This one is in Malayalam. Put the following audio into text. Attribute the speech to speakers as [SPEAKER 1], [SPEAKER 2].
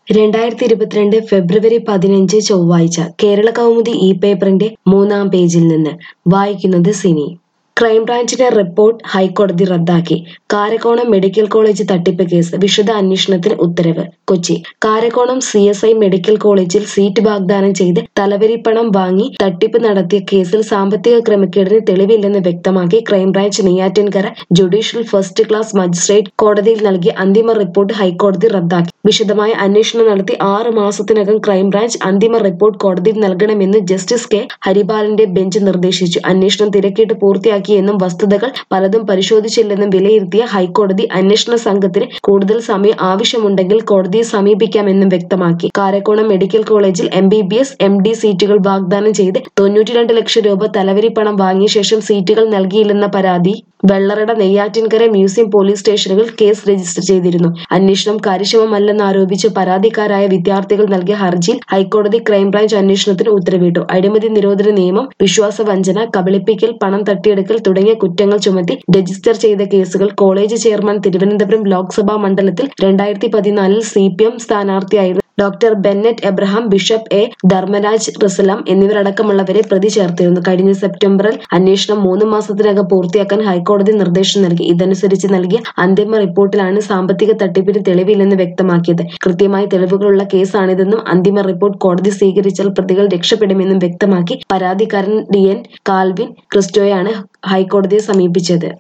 [SPEAKER 1] രണ്ടായിരത്തി ഇരുപത്തിരണ്ട് ഫെബ്രുവരി പതിനഞ്ച് ചൊവ്വാഴ്ച കേരള കൗമുദി ഇ പേപ്പറിന്റെ മൂന്നാം പേജിൽ നിന്ന് വായിക്കുന്നത് സിനി ക്രൈംബ്രാഞ്ചിന്റെ റിപ്പോർട്ട് ഹൈക്കോടതി റദ്ദാക്കി കാരക്കോണം മെഡിക്കൽ കോളേജ് തട്ടിപ്പ് കേസ് വിശദ അന്വേഷണത്തിന് ഉത്തരവ് Kochi Karakonam C S I medical കോളേജിൽ സീറ്റ് വാഗ്ദാനം ചെയ്ത് തലവരിപ്പണം വാങ്ങി തട്ടിപ്പ് നടത്തിയ കേസിൽ സാമ്പത്തിക ക്രമക്കേടിന് തെളിവില്ലെന്ന് വ്യക്തമാക്കി crime branch Neyyattinkara judicial first class magistrate കോടതിയിൽ നൽകിയ അന്തിമ റിപ്പോർട്ട് ഹൈക്കോടതി റദ്ദാക്കി വിശദമായ അന്വേഷണം നടത്തി ആറ് മാസത്തിനകം ക്രൈംബ്രാഞ്ച് അന്തിമ റിപ്പോർട്ട് കോടതിയിൽ നൽകണമെന്ന് ജസ്റ്റിസ് കെ ഹരിപാലന്റെ ബെഞ്ച് നിർദ്ദേശിച്ചു അന്വേഷണം തിരക്കിട്ട് പൂർത്തിയാക്കിയെന്നും വസ്തുതകൾ പലതും പരിശോധിച്ചില്ലെന്നും വിലയിരുത്തിയ ഹൈക്കോടതി അന്വേഷണ സംഘത്തിന് കൂടുതൽ സമയം ആവശ്യമുണ്ടെങ്കിൽ കോടതിയെ സമീപിക്കാമെന്നും വ്യക്തമാക്കി കാരക്കോണം മെഡിക്കൽ കോളേജിൽ M B B S M D സീറ്റുകൾ വാഗ്ദാനം ചെയ്ത് തൊണ്ണൂറ്റിരണ്ട് ലക്ഷം രൂപ തലവരി പണം വാങ്ങിയ ശേഷം സീറ്റുകൾ നൽകിയില്ലെന്ന പരാതി വെള്ളറട നെയ്യാറ്റിൻകര മ്യൂസിയം പോലീസ് സ്റ്റേഷനുകൾ കേസ് രജിസ്റ്റർ ചെയ്തിരുന്നു അന്വേഷണം കാര്യക്ഷമമല്ലെന്ന് ആരോപിച്ച് പരാതിക്കാരായ വിദ്യാർത്ഥികൾ നൽകിയ ഹർജിയിൽ ഹൈക്കോടതി ക്രൈംബ്രാഞ്ച് അന്വേഷണത്തിന് ഉത്തരവിട്ടു അഴിമതി നിരോധന നിയമം വിശ്വാസവഞ്ചന കബളിപ്പിക്കൽ പണം തട്ടിയെടുക്കൽ തുടങ്ങിയ കുറ്റങ്ങൾ ചുമത്തി രജിസ്റ്റർ ചെയ്ത കേസുകൾ കോളേജ് ചെയർമാൻ തിരുവനന്തപുരം ലോക്സഭാ മണ്ഡലത്തിൽ രണ്ടായിരത്തി പതിനാലിൽ സി പി എം സ്ഥാനാർത്ഥിയായിരുന്ന doctor Bennet Abraham bishop A Dharmaraj Rasalam എന്നിവരടക്കമുള്ളവരെ പ്രതി ചേർത്തിരുന്നു കഴിഞ്ഞ സെപ്റ്റംബറിൽ അന്വേഷണം മൂന്ന് മാസത്തിനകം പൂർത്തിയാക്കാൻ ഹൈക്കോടതി നിർദ്ദേശം നൽകി ഇതനുസരിച്ച് നൽകിയ അന്തിമ റിപ്പോർട്ടിലാണ് സാമ്പത്തിക തട്ടിപ്പിന് തെളിവില്ലെന്ന് വ്യക്തമാക്കിയത് കൃത്യമായി തെളിവുകളുള്ള കേസാണിതെന്നും അന്തിമ റിപ്പോർട്ട് കോടതി സ്വീകരിച്ചാൽ പ്രതികൾ രക്ഷപ്പെടുമെന്നും വ്യക്തമാക്കി പരാതിക്കാരൻ ഡി എൻ കാൽവിൻ ക്രിസ്റ്റോയാണ് ഹൈക്കോടതിയെ സമീപിച്ചത്